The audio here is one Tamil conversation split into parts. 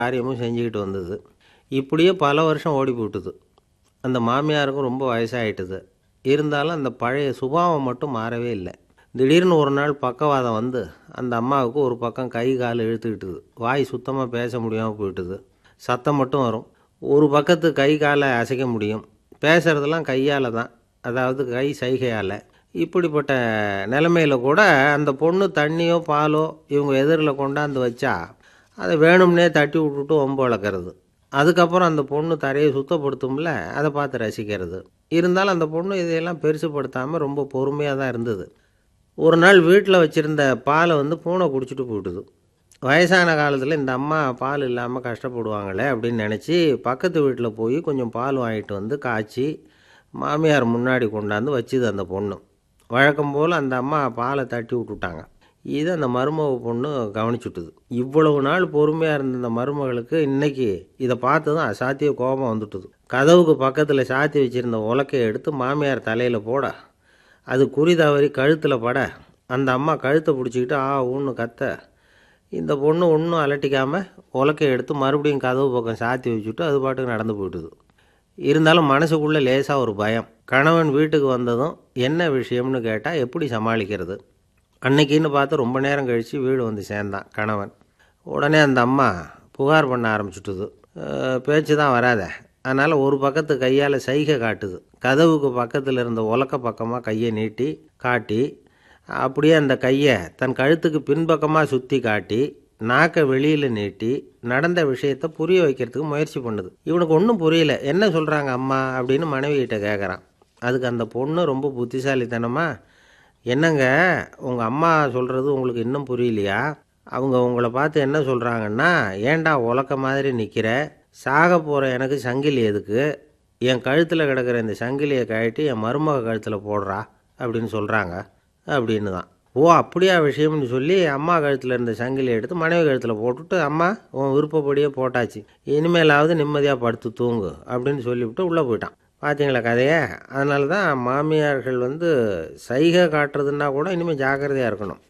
காரியமும் செஞ்சுக்கிட்டு வந்தது இப்படியே பல வருஷம் ஓடி போட்டுது அந்த மாமியாருக்கும் ரொம்ப வயசாயிட்டுது இருந்தாலும் அந்த பழைய சுபாவம் மட்டும் மாறவே இல்லை திடீர்னு ஒரு நாள் பக்கவாதம் வந்து அந்த அம்மாவுக்கு ஒரு பக்கம் கை கால் இழுத்துக்கிட்டுது வாய் சுத்தமாக பேச முடியாமல் போயிட்டுது சத்தம் மட்டும் வரும் ஒரு பக்கத்து கை காலை அசைக்க முடியும் பேசுகிறதெல்லாம் கையால் தான் அதாவது கை சைகையால் இப்படிப்பட்ட நிலைமையில் கூட அந்த பொண்ணு தண்ணியோ பாலோ இவங்க எதிரில் கொண்டாந்து வச்சா அதை வேணும்னே தட்டி விட்டுட்டு ஒம்பு வளர்க்குறது அதுக்கப்புறம் அந்த பொண்ணு தரையை சுத்தப்படுத்தும்ல அதை பார்த்து ரசிக்கிறது இருந்தாலும் அந்த பொண்ணு இதையெல்லாம் பெருசுப்படுத்தாமல் ரொம்ப பொறுமையாக தான் இருந்தது ஒரு நாள் வீட்டில் வச்சுருந்த பாலை வந்து பூனை குடிச்சிட்டு போயிட்டுது வயசான காலத்தில் இந்த அம்மா பால் இல்லாமல் கஷ்டப்படுவாங்களே அப்படின்னு நினச்சி பக்கத்து வீட்டில் போய் கொஞ்சம் பால் வாங்கிட்டு வந்து காய்ச்சி மாமியார் முன்னாடி கொண்டாந்து வச்சுது அந்த பொண்ணு வழக்கம் போல் அந்த அம்மா பாலை தட்டி விட்டுட்டாங்க இது அந்த மருமக பொண்ணு கவனிச்சுட்டுது இவ்வளவு நாள் பொறுமையாக இருந்த இந்த மருமகளுக்கு இன்னைக்கு இதை பார்த்து தான் அசாத்திய கோபம் வந்துட்டுது கதவுக்கு பக்கத்தில் சாத்தி வச்சுருந்த உலக்கையை எடுத்து மாமியார் தலையில் போட அது குறி தவறி கழுத்தில் பட அந்த அம்மா கழுத்தை பிடிச்சிக்கிட்டு ஆ ஊன்னு கத்த இந்த பொண்ணு ஒன்றும் அலட்டிக்காமல் உலக்கையை எடுத்து மறுபடியும் கதவு பக்கம் சாத்தி வச்சுட்டு அது பாட்டுக்கு நடந்து போயிட்டுது இருந்தாலும் மனசுக்குள்ளே லேசாக ஒரு பயம் கணவன் வீட்டுக்கு வந்ததும் என்ன விஷயம்னு கேட்டால் எப்படி சமாளிக்கிறது அன்னைக்குன்னு பார்த்து ரொம்ப நேரம் கழித்து வீடு வந்து சேர்ந்தான் கணவன் உடனே அந்த அம்மா புகார் பண்ண ஆரம்பிச்சுட்டுது "அஹ், பேச்சு தான் வராத அதனால் ஒரு பக்கத்து கையால் சைகை காட்டுது கதவுக்கு பக்கத்தில் இருந்த உலக்க பக்கமாக கையை நீட்டி காட்டி அப்படியே அந்த கையை தன் கழுத்துக்கு பின்பக்கமாக சுற்றி காட்டி நாக்கை வெளியில் நீட்டி நடந்த விஷயத்த புரிய வைக்கிறதுக்கு முயற்சி பண்ணுது இவனுக்கு ஒன்றும் புரியல என்ன சொல்கிறாங்க அம்மா அப்படின்னு மனைவிகிட்ட கேட்குறான் அதுக்கு அந்த பொண்ணு ரொம்ப புத்திசாலித்தனமா என்னங்க உங்கள் அம்மா சொல்கிறது உங்களுக்கு இன்னும் புரியலையா அவங்க உங்களை பார்த்து என்ன சொல்கிறாங்கன்னா ஏன்டா உலக்க மாதிரி நிற்கிற சாக போகிற எனக்கு சங்கிலி எதுக்கு என் கழுத்தில் கிடக்கிற இந்த சங்கிலியை கழட்டி என் மருமக கழுத்தில் போடுறா அப்படின்னு சொல்கிறாங்க அப்படின்னு தான் ஓ அப்படியா விஷயம்னு சொல்லி அம்மா கழுத்தில் இருந்த சங்கிலியை எடுத்து மனைவி கழுத்தில் போட்டுட்டு அம்மா உன் விருப்பப்படியே போட்டாச்சு இனிமேலாவது நிம்மதியாக படுத்து தூங்கு அப்படின்னு சொல்லிவிட்டு உள்ளே போயிட்டான் பார்த்தீங்களா கதையை அதனால தான் மாமியார்கள் வந்து சைகை காட்டுறதுன்னா கூட இனிமேல் ஜாக்கிரதையாக இருக்கணும்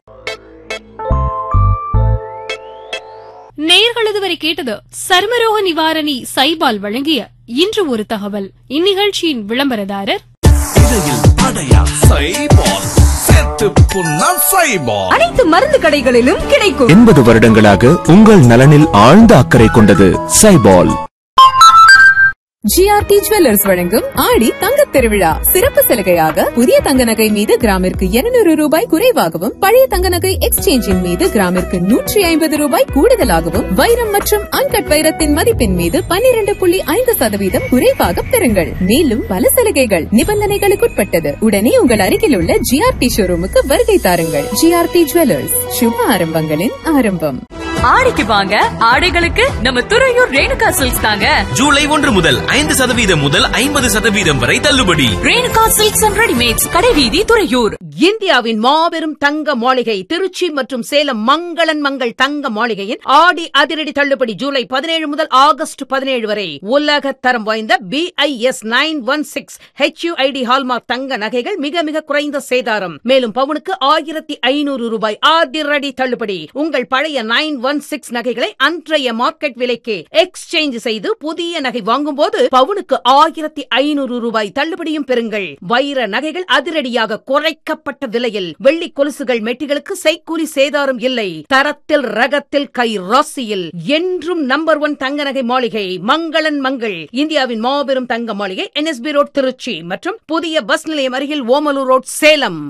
நேயர்கள் இதுவரை கேட்டது சர்மரோக நிவாரணி சைபால் வழங்கிய இன்று ஒரு தகவல் இந்நிகழ்ச்சியின் விளம்பரதாரர் இடையில் அடையா சைபால் சேர்த்து புண்ணா சைபால் அனைத்து மருந்து கடைகளிலும் கிடைக்கும் எண்பது வருடங்களாக உங்கள் நலனில் ஆழ்ந்த அக்கறை கொண்டது சைபால் ஜிஆர்டி ஜுவல்லர்ஸ் வழங்கும் ஆடி தங்க திருவிழா சிறப்பு சலுகையாக புதிய தங்க நகை மீது கிராமிற்கு 200 ரூபாய் குறைவாகவும் பழைய தங்க நகை எக்ஸ்சேஞ்சின் மீது கிராமிற்கு நூற்றி ஐம்பது ரூபாய் கூடுதலாகவும் வைரம் மற்றும் அன்கட் வைரத்தின் மதிப்பின் மீது 12.5% புள்ளி ஐந்து சதவீதம் குறைவாக பெறுங்கள் மேலும் பல சலுகைகள் நிபந்தனைகளுக்குட்பட்டது உடனே உங்கள் அருகில் உள்ள ஜிஆர்டி ஷோரூமுக்கு வருகை தாருங்கள் ஜிஆர்டி ஜுவல்லர்ஸ் சுப ஆரம்பங்களின் ஆரம்பம் ஆடிக்கு வாங்க ஆடைகளுக்கு நம்ம துறையூர் ரேணுகா சில்க்ஸ் தாங்க ஜூலை ஒன்று முதல் ஐந்து சதவீதம் முதல் ஐம்பது சதவீதம் வரை தள்ளுபடி ரேணுகா சில்க்ஸ் அண்ட் ரெடிமேட்ஸ் கடைவீதி துறையூர் இந்தியாவின் மாபெரும் தங்க மாளிகை திருச்சி மற்றும் சேலம் மங்களன் மங்கள் தங்க மாளிகையின் ஆடி அதிரடி தள்ளுபடி ஜூலை பதினேழு முதல் ஆகஸ்ட் பதினேழு வரை உலக தரம் வாய்ந்த BIS nine one six HUID hallmark தங்க நகைகள் மிக மிக குறைந்த சேதாரம் மேலும் பவுனுக்கு ஆயிரத்தி ஐநூறு ரூபாய் அதிரடி தள்ளுபடி உங்கள் பழைய நைன் ஒன் சிக்ஸ் நகைகளை அன்றைய மார்க்கெட் விலைக்கு எக்ஸ்சேஞ்ச் செய்து புதிய நகை வாங்கும் போது பவுனுக்கு ஆயிரத்தி ஐநூறு ரூபாய் தள்ளுபடியும் பெறுங்கள் வைர நகைகள் அதிரடியாக குறைக்கப்பட்ட விலையில் வெள்ளி கொலுசுகள் மெட்டிகளுக்கு செய்கூலி சேதாரம் இல்லை தரத்தில் ரகத்தில் கை ராசியில் என்றும் நம்பர் ஒன் தங்க நகை மாளிகை மங்களன் மங்கள் இந்தியாவின் மாபெரும் தங்க மாளிகை என்எஸ்பி ரோட் திருச்சி மற்றும் புதிய பஸ் நிலையம் அருகில் ஓமலூர் ரோட் சேலம்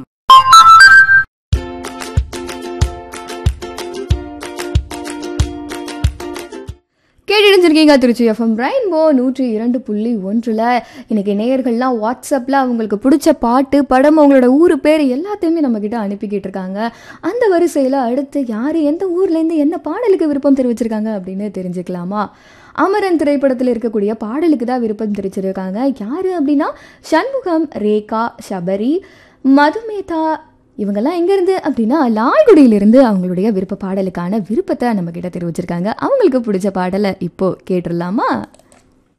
கேட்டுருந்துருக்கீங்க திருச்சி எஃப்எம் ரெயின்போ நூற்றி இரண்டு புள்ளி ஒன்றில் இன்னைக்கு நேயர்கள்லாம் வாட்ஸ்அப்பில் அவங்களுக்கு பிடிச்ச பாட்டு படம் அவங்களோட ஊர் பேர் எல்லாத்தையுமே நம்மக்கிட்ட அனுப்பிக்கிட்டு இருக்காங்க அந்த வரிசையில் அடுத்து யார் எந்த ஊர்லேருந்து என்ன பாடலுக்கு விருப்பம் தெரிவிச்சிருக்காங்க அப்படின்னு தெரிஞ்சுக்கலாமா அமரன் திரைப்படத்தில் இருக்கக்கூடிய பாடலுக்கு தான் விருப்பம் தெரிவிச்சிருக்காங்க யார் அப்படின்னா சண்முகம் ரேகா சபரி மதுமேதா இவங்கெல்லாம் எங்கேருந்து அப்படின்னா லால்குடியிலிருந்து அவங்களுடைய விருப்ப பாடலுக்கான விருப்பத்தை நம்ம கிட்ட தெரிவிச்சிருக்காங்க அவங்களுக்கு பிடிச்ச பாடலை இப்போ கேட்டுடலாமா